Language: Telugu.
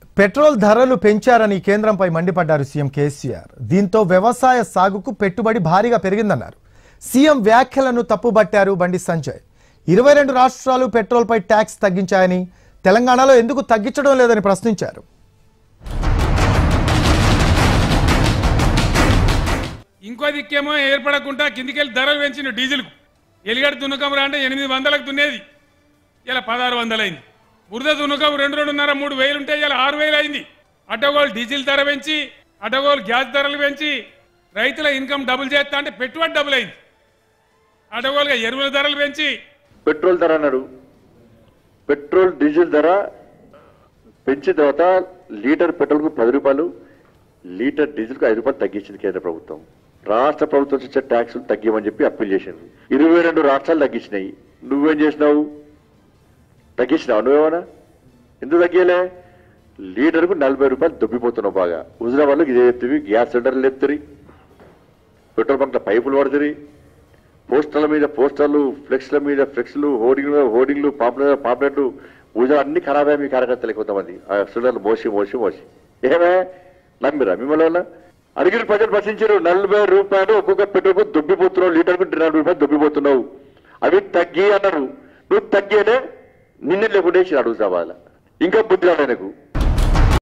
పెట్రోల్ ధరలు పెంచారని కేంద్రంపై మండిపడ్డారు సీఎం కేసీఆర్ దీంతో వ్యవసాయ సాగుకు పెట్టుబడి భారీగా పెరిగిందన్నారు సీఎం వ్యాఖ్యలను తప్పుబట్టారు బండి సంజయ్ ఇరవై రెండు రాష్ట్రాలు పెట్రోల్పై ట్యాక్స్ తగ్గించాయని తెలంగాణలో ఎందుకు తగ్గించడం లేదని ప్రశ్నించారు ఇంకో దిక్కేమో ఏర్పడకుండా కిందికెళ్ళి ధరలు పెంచిన డీజిల్కు ఎలిగడ దున్నకం రా అంటే ఎనిమిది వందలకు దున్నేది ఇలా పదహారు వందలైంది బురద దున్నకం రెండు రెండున్నర మూడు వేలు ఉంటే ఇలా ఆరు వేలు అయింది అటగోలు డీజిల్ ధర పెంచి అటగోలు గ్యాస్ ధరలు పెంచి రైతుల ఇన్కమ్ డబుల్ చేస్తా అంటే పెట్టుబడి డబుల్ అయింది అటగోలుగా ఎరువుల ధరలు పెంచి పెట్రోల్ ధర అన్నాడు పెట్రోల్ డీజిల్ ధర పెంచిన తర్వాత లీటర్ పెట్రోల్కు పది రూపాయలు లీటర్ డీజిల్కు ఐదు రూపాయలు తగ్గించింది కేంద్ర ప్రభుత్వం రాష్ట్ర ప్రభుత్వం ఇచ్చే ట్యాక్సులు తగ్గిమని చెప్పి అప్పీల్ చేసింది ఇరవై రెండు రాష్ట్రాలు తగ్గించినాయి నువ్వేం చేసినావు తగ్గించినావు నువ్వేమన్నా ఎందుకు తగ్గియలే లీటర్కు నలభై రూపాయలు దొబ్బిపోతున్నావు బాగా హుజరాబాద్లో ఇదే చెప్తివి గ్యాస్ సిలిండర్లు చెప్తుంది పెట్రోల్ బంక్ల పైపులు పడుతుంది పోస్టర్ల మీద పోస్టర్లు ఫ్లెక్స్ల మీద ఫ్లెక్స్లు హోర్డింగ్లు హోర్డింగ్లు పాపులర్ పాపులర్లు పూజ అన్ని ఖరాబ్ అయ్యాయి మీ కార్యకర్తలు కొంతమంది ఆ సిలిండర్లు మోసి మోసి మోసి ఏమే నమ్మిరా మిమ్మల్ని వల్ల అడిగిన ప్రజలు ప్రశ్నించారు నలభై రూపాయలు ఒక్కొక్క పెట్రోల్కు దొబ్బిపోతున్నావు లీటర్కు నలభై రూపాయలు దొబ్బిపోతున్నావు అవి తగ్గి అన్నారు నువ్వు తగ్గేనే నిన్న లేకుండా అడుగుతావాల ఇంకా బుద్ధి రాలే నాకు